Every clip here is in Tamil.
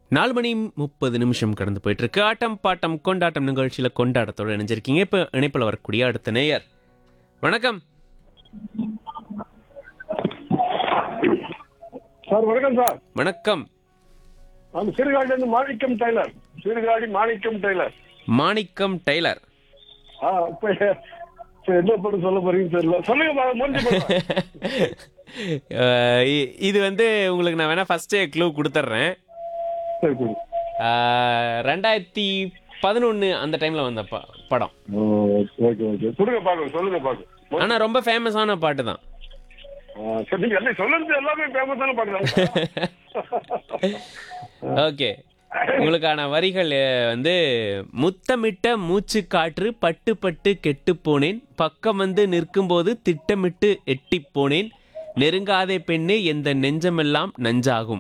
நாலு மணி முப்பது நிமிஷம் கடந்து போயிட்டு இருக்கு ஆட்டம் பாட்டம் கொண்டாட்டம் நிகழ்ச்சியில கொண்டாட்டத்தோட இணைஞ்சிருக்கீங்க இப்போ இணைப்பில் வரக்கூடிய அடுத்த நேயர் வணக்கம் சார் வணக்கம் சார் வணக்கம் நான் சிறுகாடிலிருந்து Manickam tailor Sirukadi Manickam tailor Manickam tailor ஆ இப்ப இப்ப என்ன பண்ண சொல்ல போறீங்கன்னு தெரியல சொல்லுங்க பா- முடிஞ்சு போயிடும். அஹ் இ- இது வந்து உங்களுக்கு நான் வேணா ஃபர்ஸ்டே க்ளூ கொடுத்துட்றேன் சரி சரி ரெண்டாயிரத்தி பதினொன்று அந்த டைமில் வந்த ப படம் ஓ, ஓகே ஓகே சொல்லுங்க பாக்கலாம் சொல்லுங்க பாக்கலாம் ஆனால் ரொம்ப ஃபேமஸான பாட்டு தான் சரி நீங்க எல்லாம் சொல்லுறது எல்லாமே ஃபேமஸான பாக்கலாம் ஓகே உங்களுக்கான வரிகள் அஹ், வந்து முத்தமிட்ட மூச்சு காற்று பட்டு பட்டு கெட்டு போனேன் பக்கம் வந்து நிற்கும்போது திட்டமிட்டு எட்டி போனேன் நெருங்காதே பெண்ணே எந்த நெஞ்சமெல்லாம் நஞ்சாகும்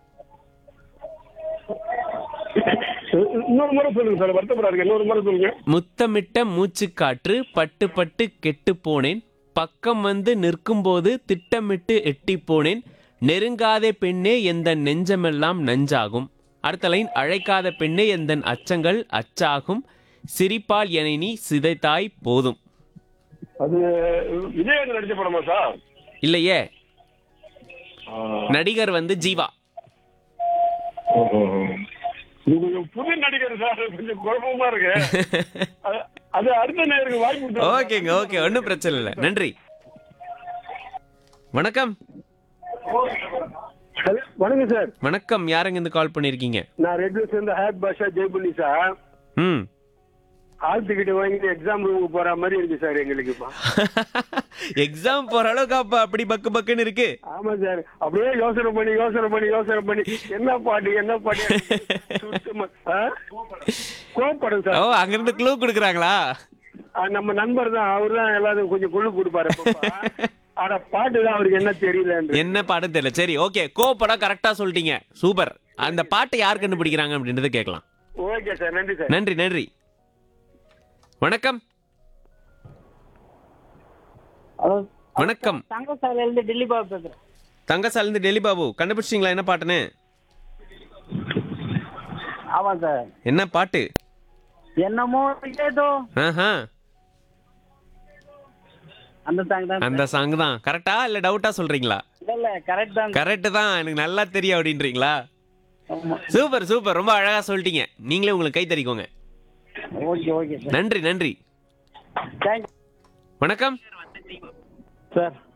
இன்னொரு முறை சொல்லுங்க சார் வருத்தப்படாதுங்க இன்னொரு முறை சொல்லுங்க முத்தமிட்ட மூச்சு காற்று பட்டு பட்டு கெட்டு போனேன் பக்கம் வந்து நிற்கும்போது திட்டமிட்டு எட்டி போனேன் நெருங்காதே பெண்ணே எந்த நெஞ்சமெல்லாம் நஞ்சாகும் அடுத்த லைன் அழைக்காத பெண்ணே எந்த அச்சங்கள் அச்சாகும் சிரிப்பால் என நீ சிதைத்தாய் போதும் அது விஜயகாந்த் நடிச்ச படமா சார் இல்லையே ஆ, நடிகர் வந்து ஜீவா ஓஹோ. இது கொஞ்சம் புது நடிகர் சார் கொஞ்சம் குழப்பமா இருக்கு அது- அது அடுத்த நேருக்கு வாய்ப்பு கொடுத்தா- ஓகேங்க ஓகே ஒன்றும் பிரச்சனை இல்லை நன்றி வணக்கம் ஹலோ, வணக்கம் சார் வணக்கம் யாருங்க இருந்து கால் பண்ணியிருக்கீங்க நான் ரெட் ஹில்ஸ் இருந்து ஹேப் பாஷா ஜெய்புல்லி சார் ம் ஹால் டிக்கெட் வாங்கிட்டு எக்ஸாம் ரூமுக்கு போற மாதிரி இருக்கு சார் எங்களுக்கு இப்போ எக்ஸாம் போற அளவுக்கு அப்ப அப்படி பக்கு பக்குன்னு இருக்கு ஆமா சார் அப்படியே யோசனை பண்ணி யோசனை பண்ணி யோசனை பண்ணி என்ன பாட்டு என்ன பாட்டு சுத்தமா ஆ? கோவப்படும் ஓ சார் அங்கிருந்து க்ளூ கொடுக்குறாங்களா ஆ, நம்ம நண்பர் தான் அவர் தான் எல்லாரும் கொஞ்சம் குழு கொடுப்பாரு அப்பப்ப. ஆனா பாட்டு தான் அவருக்கு என்ன தெரியல என்ன பாடம் தெரியல சரி ஓகே கோ படம் கரெக்டா சொல்லிட்டீங்க சூப்பர் அந்த பாட்டை யார் கண்டுபிடிக்கிறாங்க அப்படின்றத கேட்கலாம் ஓகே சார் நன்றி சார் நன்றி நன்றி வணக்கம் ஹலோ வணக்கம் தங்கசாலையில இருந்து டெல்லி பாபு பேசுறேன் தங்கசாலிருந்து டெல்லி பாபு கண்டுபிடிச்சிங்களா என்ன பாட்டுன்னு ஆமா சார் என்ன பாட்டு என்னமோ ஏதோ ஆஹா அந்த சாங் தான் அந்த சாங் தான் கரெக்டா இல்ல டவுட்டா சொல்றீங்களா இல்ல இல்ல கரெக்ட் தான் கரெக்ட் தான் எனக்கு நல்லா தெரியும் அப்படின்றீங்களா ஆமா சூப்பர் சூப்பர் ரொம்ப அழகா சொல்லிட்டீங்க நீங்களே உங்களுக்கு கை தறிக்கோங்க ஓகே ஓகே சார் நன்றி நன்றி தேங்க்யூ வணக்கம் சார்